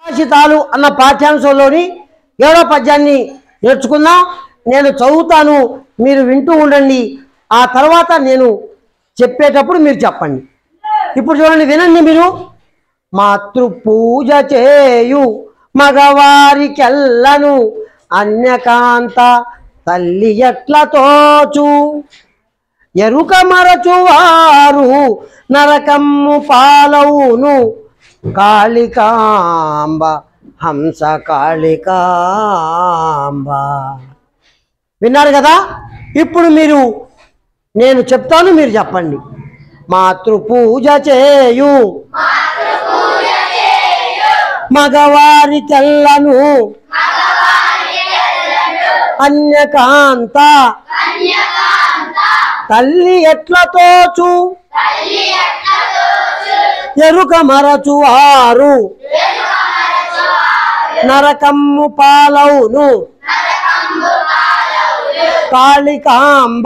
సుభాషితాలు అన్న పాఠ్యాంశంలోని ఏడో పద్యాన్ని నేర్చుకుందాం నేను చదువుతాను మీరు వింటూ ఉండండి ఆ తర్వాత నేను చెప్పేటప్పుడు మీరు చెప్పండి ఇప్పుడు చూడండి వినండి మీరు మాతృ పూజ చేయు మగవారికెల్లను అన్యకాంత తల్లి ఎట్ల తోచు ఎరుక మరచువారు నరకమ్ము పాలవును కాళికాంబ హంస కాళికాంబ విన్నారు కదా ఇప్పుడు మీరు నేను చెప్తాను మీరు చెప్పండి మాతృ పూజ చేయు మగవారి తెల్లను అన్యకాంత తల్లి ఎట్ల తోచు ఎరుక మరచువారు నరకమ్ము పాలవును కాళికాంబ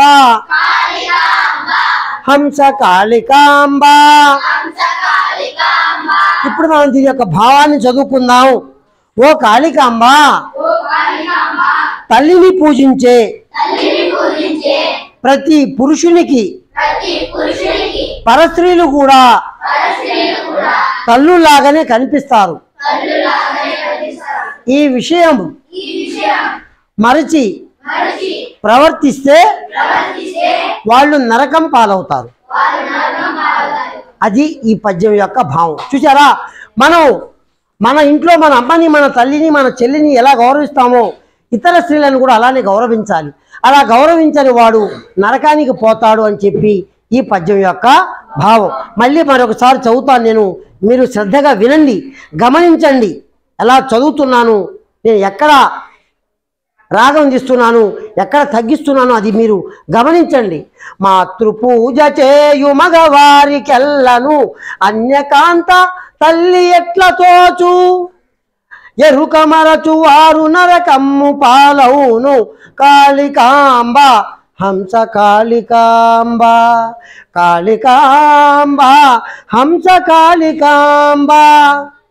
హంస కాళికాంబ ఇప్పుడు మనం దీని యొక్క భావాన్ని చదువుకుందాం ఓ కాళికాంబ తల్లిని పూజించే ప్రతి పురుషునికి పరస్త్రీలు కూడా తల్లులాగానే కనిపిస్తారు ఈ విషయం మరచి ప్రవర్తిస్తే వాళ్ళు నరకం పాలవుతారు అది ఈ పద్యం యొక్క భావం చూసారా మనం మన ఇంట్లో మన అమ్మని మన తల్లిని మన చెల్లిని ఎలా గౌరవిస్తామో ఇతర స్త్రీలను కూడా అలానే గౌరవించాలి అలా గౌరవించని వాడు నరకానికి పోతాడు అని చెప్పి ఈ పద్యం యొక్క భావం మళ్ళీ మరొకసారి చదువుతాను నేను మీరు శ్రద్ధగా వినండి గమనించండి ఎలా చదువుతున్నాను నేను ఎక్కడ రాగం తీస్తున్నాను ఎక్కడ తగ్గిస్తున్నాను అది మీరు గమనించండి మాతృ పూజ చేయు మగవారికెల్లను అన్యకాంత తల్లి ఎట్ల తోచు ఎరుక మరచు వారు నరకమ్ము పాలవును కాళికాంబ హంస కాళికాంబ కాళికాంబ హంస కాళికాంబ